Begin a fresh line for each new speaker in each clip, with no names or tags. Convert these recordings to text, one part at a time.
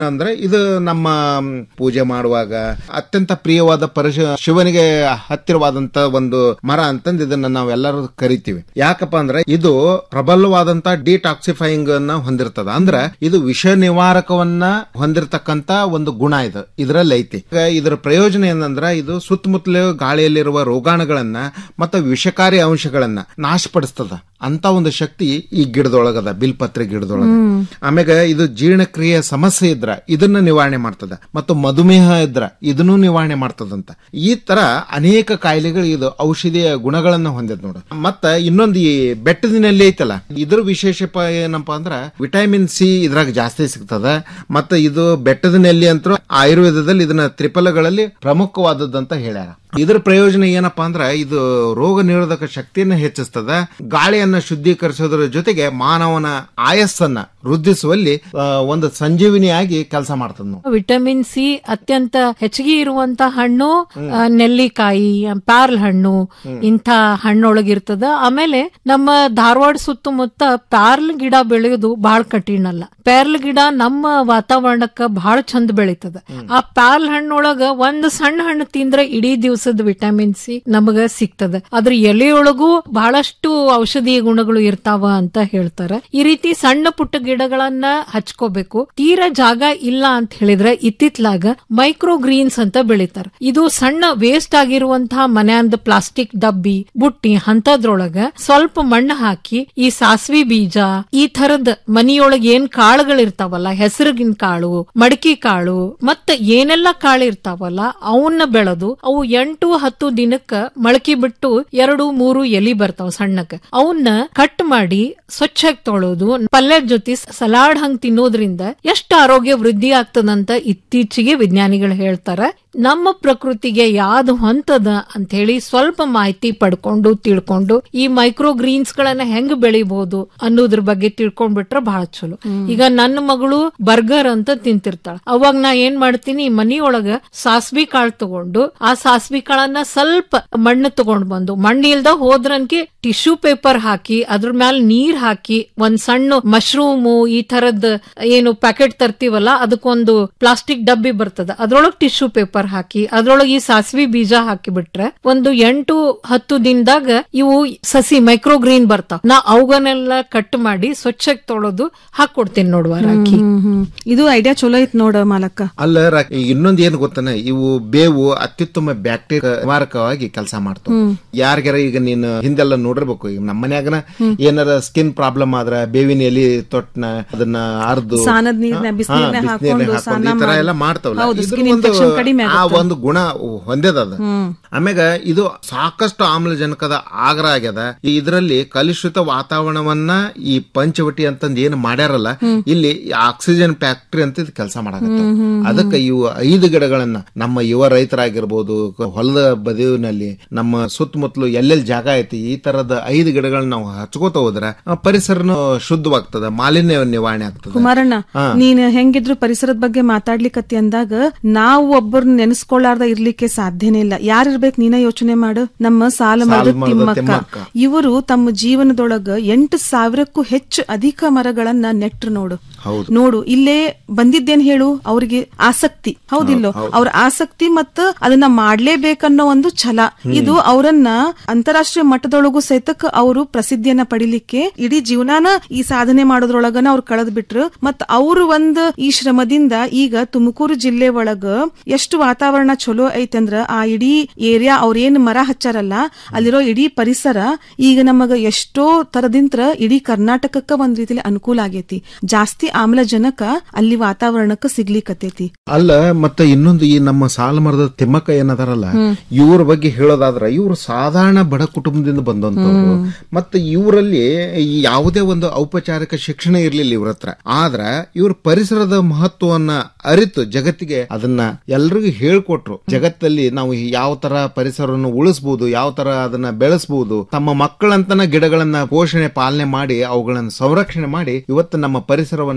ಅಂದ್ರೆ ಇದು ನಮ್ಮ ಪೂಜೆ ಮಾಡುವಾಗ ಅತ್ಯಂತ ಪ್ರಿಯವಾದ ಪರಶ ಶಿವನಿಗೆ ಹತ್ತಿರವಾದಂತ ಒಂದು ಮರ ಅಂತಂದು ಇದನ್ನ ನಾವೆಲ್ಲರೂ ಕರಿತೀವಿ ಯಾಕಪ್ಪ ಅಂದ್ರೆ ಇದು ಪ್ರಬಲವಾದಂತ ಡಿಟಾಕ್ಸಿಫೈಯಿಂಗ್ ಅನ್ನ ಹೊಂದಿರ್ತದ ಅಂದ್ರೆ ಇದು ವಿಷ ನಿವಾರಕವನ್ನ ಹೊಂದಿರತಕ್ಕಂತ ಒಂದು ಗುಣ ಇದು ಇದರಲ್ಲಿ ಐತಿ ಈಗ ಇದರ ಪ್ರಯೋಜನ ಏನಂದ್ರ ಇದು ಸುತ್ತಮುತ್ತಲು ಗಾಳಿಯಲ್ಲಿರುವ ರೋಗಾಣುಗಳನ್ನ ಮತ್ತು ವಿಷಕಾರಿ ಅಂಶಗಳನ್ನ ನಾಶಪಡಿಸ್ತದ ಅಂತ ಒಂದು ಶಕ್ತಿ ಈ ಗಿಡದೊಳಗದ ಬಿಲ್ಪತ್ರೆ ಗಿಡದೊಳಗ ಆಮ್ಯಾಗ ಇದು ಜೀರ್ಣಕ್ರಿಯೆ ಸಮಸ್ಯೆ ಇದ್ರ ಇದನ್ನ ನಿವಾರಣೆ ಮಾಡ್ತದ ಮತ್ತು ಮಧುಮೇಹ ಇದ್ರ ಇದನ್ನು ನಿವಾರಣೆ ಮಾಡ್ತದಂತ ಈ ತರ ಅನೇಕ ಕಾಯಿಲೆಗಳು ಇದು ಔಷಧಿಯ ಗುಣಗಳನ್ನ ಹೊಂದಿದ್ ನೋಡು ಮತ್ತ ಇನ್ನೊಂದು ಈ ಬೆಟ್ಟದಿನಲ್ಲಿ ಐತಲ್ಲ ಇದ್ರ ವಿಶೇಷ ಪ- ಏನಪ್ಪಾ ಅಂದ್ರ ವಿಟಮಿನ್ ಸಿ ಇದ್ರಾಗ ಜಾಸ್ತಿ ಸಿಗ್ತದ ಮತ್ತ ಇದು ಬೆಟ್ಟದ ನೆಲ್ಲಿ ಅಂತ ಆಯುರ್ವೇದದಲ್ಲಿ ಇದನ್ನ ತ್ರಿಫಲಗಳಲ್ಲಿ ಪ್ರಮುಖವಾದದ್ದಂತ ಹೇಳ್ಯಾರ ಇದ್ರ ಪ್ರಯೋಜನ ಏನಪ್ಪಾ ಅಂದ್ರ ಇದು ರೋಗ ನಿರೋಧಕ ಶಕ್ತಿಯನ್ನ ಹೆಚ್ಚಿಸ್ತದ ಗಾಳಿಯನ್ನ ಶುದ್ಧೀಕರಿಸೋದ್ರ ಜೊತೆಗೆ ಮಾನವನ ಆಯಸ್ಸನ್ನ ವೃದ್ಧಿಸುವಲ್ಲಿ ಆ, ಒಂದು ಸಂಜೀವಿನಿಯಾಗಿ ಕೆಲಸ ಮಾಡ್ತದ ನಾವು
ವಿಟಮಿನ್ ಸಿ ಅತ್ಯಂತ ಹೆಚ್ಚಿಗೆ ಇರುವಂತ ಹಣ್ಣು ಆ, ನೆಲ್ಲಿಕಾಯಿ ಪ್ಯಾರ್ಲ್ ಹಣ್ಣು ಇಂಥ ಹಣ್ಣೊಳಗಿರ್ತದ ಆಮೇಲೆ ನಮ್ಮ ಧಾರವಾಡ ಸುತ್ತಮುತ್ತ ಪ್ಯಾರ್ಲ್ ಗಿಡ ಬೆಳೆಯೋದು ಬಹಳ ಕಠಿಣ ಅಲ್ಲ ಪ್ಯಾರ್ಲ್ ಗಿಡ ನಮ್ಮ ವಾತಾವರಣಕ್ಕ ಬಹಳ ಚಂದ ಬೆಳಿತದ ಆ ಪ್ಯಾರ್ಲ್ ಹಣ್ಣೊಳಗ ಒಂದ್ ಸಣ್ಣ ಹಣ್ಣು ತಿಂದ್ರೆ ಇಡೀ ದಿವಸದ ವಿಟಮಿನ್ ಸಿ ನಮಗ ಸಿಗ್ತದ ಅದ್ರ ಎಲೆಯೊಳಗೂ ಬಹಳಷ್ಟು ಔಷಧೀಯ ಗುಣಗಳು ಇರ್ತಾವ ಅಂತ ಹೇಳ್ತಾರ ಈ ರೀತಿ ಸಣ್ಣ ಪುಟ್ಟ ಗಿಡಗಳನ್ನ ಹಚ್ಕೋಬೇಕು ತೀರಾ ಜಾಗ ಇಲ್ಲ ಅಂತ ಹೇಳಿದ್ರೆ ಇತ್ತಿತ್ಲಾಗ ಮೈಕ್ರೋ ಗ್ರೀನ್ಸ್ ಅಂತ ಬೆಳಿತಾರ ಇದು ಸಣ್ಣ ವೇಸ್ಟ್ ಆಗಿರುವಂತಹ ಮನ್ಯಾಂದ ಪ್ಲಾಸ್ಟಿಕ್ ಡಬ್ಬಿ ಬುಟ್ಟಿ ಅಂತದ್ರೊಳಗ ಸ್ವಲ್ಪ ಮಣ್ಣು ಹಾಕಿ ಈ ಸಾಸ್ವಿ ಬೀಜ ಈ ತರದ್ ಮನಿಯೊಳಗ ಏನ್ ಕಾಳುಗಳಿರ್ತಾವಲ್ಲ ಹೆಸರಿಗಿನ ಕಾಳು ಮಡಕಿ ಕಾಳು ಮತ್ತ ಏನೆಲ್ಲ ಕಾಳು ಇರ್ತಾವಲ್ಲ ಅವನ್ನ ಬೆಳೆದು ಅವು ಎಂಟು ಹತ್ತು ದಿನಕ್ಕ ಮೊಳಕೆ ಬಿಟ್ಟು ಎರಡು ಮೂರು ಎಲಿ ಬರ್ತಾವ ಸಣ್ಣಕ್ಕ ಅವನ್ನ ಕಟ್ ಮಾಡಿ ಸ್ವಚ್ಛಾಗಿ ತೊಳೋದು ಪಲ್ಯದ ಜೊತೆ ಸಲಾಡ್ ಹಂಗ್ ತಿನ್ನೋದ್ರಿಂದ ಎಷ್ಟು ಆರೋಗ್ಯ ವೃದ್ಧಿ ಆಗ್ತದಂತ ಇತ್ತೀಚೆಗೆ ವಿಜ್ಞಾನಿಗಳು ಹೇಳ್ತಾರ ನಮ್ಮ ಪ್ರಕೃತಿಗೆ ಯಾವ್ದು ಹೊಂತದ ಅಂತ ಹೇಳಿ ಸ್ವಲ್ಪ ಮಾಹಿತಿ ಪಡ್ಕೊಂಡು ತಿಳ್ಕೊಂಡು ಈ ಮೈಕ್ರೋ ಗ್ರೀನ್ಸ್ ಗಳನ್ನ ಹೆಂಗ್ ಬೆಳಿಬಹುದು ಅನ್ನೋದ್ರ ಬಗ್ಗೆ ತಿಳ್ಕೊಂಡ್ಬಿಟ್ರೆ ಬಹಳ ಚಲೋ ಈಗ ನನ್ನ ಮಗಳು ಬರ್ಗರ್ ಅಂತ ತಿಂತಿರ್ತಾಳ ಅವಾಗ ನಾ ಏನ್ ಮಾಡ್ತೀನಿ ಮನಿಯೊಳಗ ಸಾಸ್ವಿ ಕಾಳು ತಗೊಂಡು ಆ ಸಾಸ್ವಿ ಕಾಳನ್ನ ಸ್ವಲ್ಪ ಮಣ್ಣು ತಗೊಂಡ್ ಬಂದು ಮಣ್ಣು ಇಲ್ದ ಹೋದ್ರನ್ಕೆ ಟಿಶ್ಯೂ ಪೇಪರ್ ಹಾಕಿ ಅದ್ರ ಮ್ಯಾಲ ನೀರ್ ಹಾಕಿ ಒಂದ್ ಸಣ್ಣ ಮಶ್ರೂಮು ಈ ತರದ್ ಏನು ಪ್ಯಾಕೆಟ್ ತರ್ತೀವಲ್ಲ ಅದಕ್ಕೊಂದು ಪ್ಲಾಸ್ಟಿಕ್ ಡಬ್ಬಿ ಬರ್ತದ ಅದ್ರೊಳಗ್ ಟಿಶ್ಯೂ ಪೇಪರ್ ಹಾಕಿ ಅದ್ರೊಳಗೆ ಈ ಸಾಸ್ವಿ ಬೀಜ ಹಾಕಿ ಬಿಟ್ರೆ ಒಂದು ಎಂಟು ಹತ್ತು ದಿನದಾಗ ಇವು ಸಸಿ ಮೈಕ್ರೋ ಗ್ರೀನ್ ಬರ್ತಾವ ನಾ ಅವುಗನ್ನೆಲ್ಲ ಕಟ್ ಮಾಡಿ ಸ್ವಚ್ಛಕ್ಕೆ ತೊಳೆದು ಹಾಕೊಡ್ತೀನಿ ನೋಡುವ ರಾಕಿ
ಹ್ಮ್, ಹ್ಮ್. ಇದು ಐಡಿಯಾ ಚಲೋ ಐತ್ ನೋಡ ಮಾಲಕ್ಕ
ಅಲ್ಲ ರಾ- ಇನ್ನೊಂದ್ ಏನ್ ಗೊತ್ತಾನ ಇವು ಬೇವು ಅತ್ಯುತ್ತಮ ಬ್ಯಾಕ್ಟೀರಿಯಾ ನಿವಾರಕವಾಗಿ ಕೆಲಸ ಮಾಡ್ತಾವ ಯಾರಿಗಾರ ಈಗ ನೀನು ಹಿಂದೆಲ್ಲ ನೋಡಿರ್ಬೇಕು ಈಗ ನಮ್ಮ ಮನ್ಯಾಗನ ಏನಾರ ಸ್ಕಿನ್ ಪ್ರಾಬ್ಲಮ್ ಆದ್ರ ಬೇವಿನ ಎಲಿ ತೊಟ್ನ ಅದನ್ನ ಅರ್ದು
ಸಾನದ್ ನೀರ್ನ
ಹಾ,
ಬಿಸಿನೀರ್ನ
ಬಿಸ್ನೀರ್ನಾಗ
ಹಾಕೊಂಡು
ಹಾಕೊಂಡು
ಸ್ನಾನ
ಈ ತರ
ಮಾಡಿ.
ಎಲ್ಲ ಮಾಡ್ತಾವಲ್ಲ
ಹೌದು,
ಇದ್ರ
skin
ಒಂದು
infection ಕಡಿಮೆ
ಆ
ಆಗುತ್ತೆ.
ಒಂದು ಗುಣ ಹೊಂದ್ಯದ ಅದ ಆಮ್ಯಾಗ ಇದು ಸಾಕಷ್ಟು ಆಮ್ಲಜನಕದ ಆಗ್ರ ಆಗ್ಯದ ಇದರಲ್ಲಿ ಕಲುಷಿತ ವಾತಾವರಣವನ್ನ ಈ ಪಂಚವಟಿ ಅಂತಂದ್ ಏನ್ ಮಾಡ್ಯಾರಲ್ಲ ಇಲ್ಲಿ ಆಕ್ಸಿಜನ್ ಫ್ಯಾಕ್ಟರಿ ಅಂತ ಇದು ಕೆಲಸ ಮಾಡಾಕತ್ತ ಅದಕ್ಕೆ ಇವು ಐದು ಗಿಡಗಳನ್ನ ನಮ್ಮ ಯುವ ರೈತರಾಗಿರ್ಬೋದು ಕ- ಹೊಲದ ಬದಿವಿನಲ್ಲಿ ನಮ್ಮ ಸುತ್ತಮುತ್ತಲು ಎಲ್ಲೆಲ್ಲಿ ಜಾಗ ಐತಿ ಈ ತರದ ಐದು ಗಿಡಗಳನ್ನ ನಾವು ಹಚ್ಕೋತ ಹೋದ್ರ ಆ ಪರಿಸರನು ಶುದ್ಧವಾಗ್ತದ ಮಾಲಿನ್ಯ ನಿವಾರಣೆ ಆಗ್ತದ
ಕುಮಾರಣ್ಣ ನೀನ್ ಹೆಂಗಿದ್ರು ಪರಿಸರದ ಬಗ್ಗೆ ಮಾತಾಡ್ಲಿಕತ್ತಿ ಅಂದಾಗ ನಾವು ಒಬ್ಬರನ್ನ ನೆನೆಸ್ಕೊಳ್ಳಾರ್ದ ಇರ್ಲಿಕ್ಕೆ ಸಾಧ್ಯನೇ ಇಲ್ಲ ಯಾರಿರ್ಬೇಕು ನೀನ ಯೋಚನೆ ಮಾಡು ನಮ್ಮ ಸಾಲ ಮರದ
ಮರದ
ತಿಮ್ಮಕ್ಕ
ತಿಮ್ಮಕ್ಕ.
ಇವರು ತಮ್ಮ ಜೀವನದೊಳಗ ಎಂಟು ಸಾವಿರಕ್ಕೂ ಹೆಚ್ಚು ಅಧಿಕ ಮರಗಳನ್ನ ನೆಟ್ರು ನೋಡು
ಹೌದು.
ನೋಡು ಇಲ್ಲೇ ಬಂದಿದ್ದೇನ್ ಹೇಳು ಅವ್ರಿಗೆ ಆಸಕ್ತಿ ಹೌದಿಲ್ಲೋ ಅವ್ರ ಆಸಕ್ತಿ ಮತ್ತು ಅದನ್ನ ಮಾಡ್ಲೇಬೇಕನ್ನೋ ಒಂದು ಛಲ ಇದು ಅವರನ್ನ ಅಂತಾರಾಷ್ಟ್ರೀಯ ಮಟ್ಟದೊಳಗೂ ಸಹಿತಕ್ ಅವರು ಪ್ರಸಿದ್ಧಿಯನ್ನ ಪಡಿಲಿಕ್ಕೆ ಇಡೀ ಜೀವನಾನ ಈ ಸಾಧನೆ ಮಾಡೋದ್ರೊಳಗನ ಅವ್ರು ಕಳೆದ್ ಬಿಟ್ರು ಮತ್ ಅವರು ಒಂದ್ ಈ ಶ್ರಮದಿಂದ ಈಗ ತುಮಕೂರು ಜಿಲ್ಲೆ ಒಳಗ ಎಷ್ಟು ವಾತಾವರಣ ಚಲೋ ಐತಂದ್ರ ಆ ಇಡೀ ಏರಿಯಾ ಅವ್ರ ಏನ್ ಮರ ಹಚ್ಚಾರಲ್ಲ ಅಲ್ಲಿರೋ ಇಡೀ ಪರಿಸರ ಈಗ ನಮಗ ಎಷ್ಟೋ ತರದಿಂತ್ರ ಇಡೀ ಕರ್ನಾಟಕಕ್ಕ ಒಂದ್ ರೀತಿಲಿ ಅನುಕೂಲ ಆಗೇತಿ ಜಾಸ್ತಿ ಆಮ್ಲಜನಕ ಅಲ್ಲಿ ವಾತಾವರಣಕ್ಕ ಸಿಗ್ಲಿಕತ್ತೈತಿ
ಅಲ್ಲ ಮತ್ತೆ ಇನ್ನೊಂದು ಈ ನಮ್ಮ ಸಾಲ ಮರದ ತಿಮ್ಮಕ್ಕ ಏನದಾರಲ್ಲ ಇವ್ರ ಬಗ್ಗೆ ಹೇಳೋದಾದ್ರ ಇವ್ರು ಸಾಧಾರಣ ಬಡ ಕುಟುಂಬದಿಂದ ಬಂದಂತವ್ರು ಮತ್ತೆ ಇವರಲ್ಲಿ ಯಾವುದೇ ಒಂದು ಔಪಚಾರಿಕ ಶಿಕ್ಷಣ ಇರ್ಲಿಲ್ಲ ಇವ್ರ ಹತ್ರ ಆದ್ರ ಇವ್ರ ಪರಿಸರದ ಮಹತ್ವವನ್ನ ಅರಿತು ಜಗತ್ತಿಗೆ ಅದನ್ನ ಎಲ್ರಿಗೂ ಹೇಳ್ಕೊಟ್ರು ಜಗತ್ತಲ್ಲಿ ನಾವು ಯಾವ ತರ ಪರಿಸರವನ್ನು ಉಳಿಸಬಹುದು ಯಾವ ತರ ಅದನ್ನ ಬೆಳೆಸಬಹುದು ತಮ್ಮ ಮಕ್ಕಳಂತನ ಗಿಡಗಳನ್ನ ಪೋಷಣೆ ಪಾಲನೆ ಮಾಡಿ ಅವುಗಳನ್ನ ಸಂರಕ್ಷಣೆ ಮಾಡಿ ಇವತ್ತು ನಮ್ಮ ಪರಿಸರವನ್ನ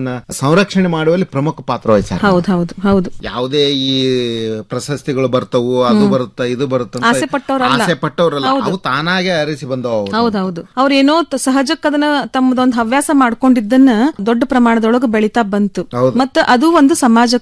ಅದನ್ನ ಸಂರಕ್ಷಣೆ ಮಾಡುವಲ್ಲಿ ಪ್ರಮುಖ ಪಾತ್ರ ವಹಿಸ್ಯಾರ
ಹೌದ್ ಹೌದು ಹೌದು
ಯಾವುದೇ ಈ ಪ್ರಶಸ್ತಿಗಳು ಬರ್ತವು ಅದು ಬರುತ್ತ ಇದು ಬರುತ್ತ ಅಂತ
ಆಸೆ ಪಟ್ಟವ್ರಲ್ಲ.
ಆಸೆ ಪಟ್ಟವ್ರಲ್ಲ ಅವು ತಾನಾಗೆ ಅರಿಸಿ ಬಂದವು ಅವು.
ಹೌದೌದು ಅವ್ರೇನೋ ತ- ಸಹಜಕ್ಕೆ ಅದನ್ನ ತಮ್ಮದೊಂದು ಹವ್ಯಾಸ ಮಾಡ್ಕೊಂಡಿದ್ದನ್ನ ದೊಡ್ಡ ಪ್ರಮಾಣದೊಳಗ ಬೆಳಿತಾ ಬಂತು
ಹೌದು.
ಮತ್ತ ಅದು ಒಂದು ಸಮಾಜ